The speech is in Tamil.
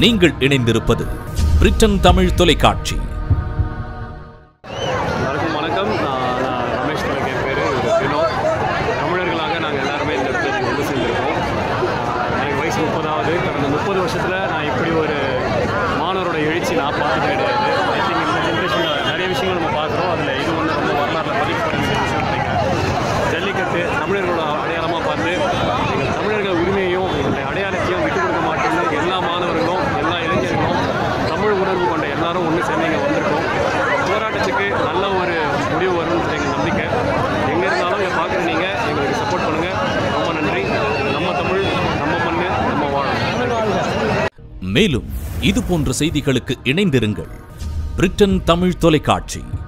நீங்கள் இணைந்திருப்பது பிரிட்டன் தமிழ் தொலைக்காட்சி எல்லாருக்கும் வணக்கம் நான் நான் ரமேஷ் கலக்கு என் பேர் வினோத் தமிழர்களாக நாங்கள் எல்லாருமே இந்த இடத்துல இங்க வந்து சேர்ந்துருக்கோம் எனக்கு வயசு முப்பதாவது கடந்த முப்பது வருஷத்தில் நான் இப்படி ஒரு மாணவரோட எழுச்சி நான் பார்த்தது கிடையாது ஐ திங்க் இந்த ஜென்ரேஷனில் நிறைய விஷயங்கள் நம்ம பார்க்குறோம் அதில் இது வந்து ரொம்ப வரலாறுல பதிவு பண்ண வேண்டிய விஷயம் நினைக்கிறேன் ஜல்லிக்கட்டு தமிழர்களோட அடையாளமாக பார்த்து எங்கள் தமிழர்கள் உரிமையையும் எங்களுடைய அடையாளத்தையும் விட்டு கொடுக்க மாட்டேன்னு எல்லா மாணவர்களும் எல்லா இளைஞர்களும் தமிழ் உணர்வு கொண்ட எல்லாரும் ஒன்று சேர்ந்து இங்கே வந்திருக்கோம் போராட்டத்துக்கு நல்ல ஒரு முடிவு வரும்ன்றது எங்கள் நம்பிக்கை எங்கே இருந்தாலும் இதை பார்க்குற நீங்கள் எங்களுக்கு சப்போர்ட் பண்ணுங்கள் ரொம்ப நன்றி நம்ம தமிழ் நம்ம மண்ணு நம்ம வாழும் மேலும் இது போன்ற செய்திகளுக்கு இணைந்திருங்கள் பிரிட்டன் தமிழ் தொலைக்காட்சி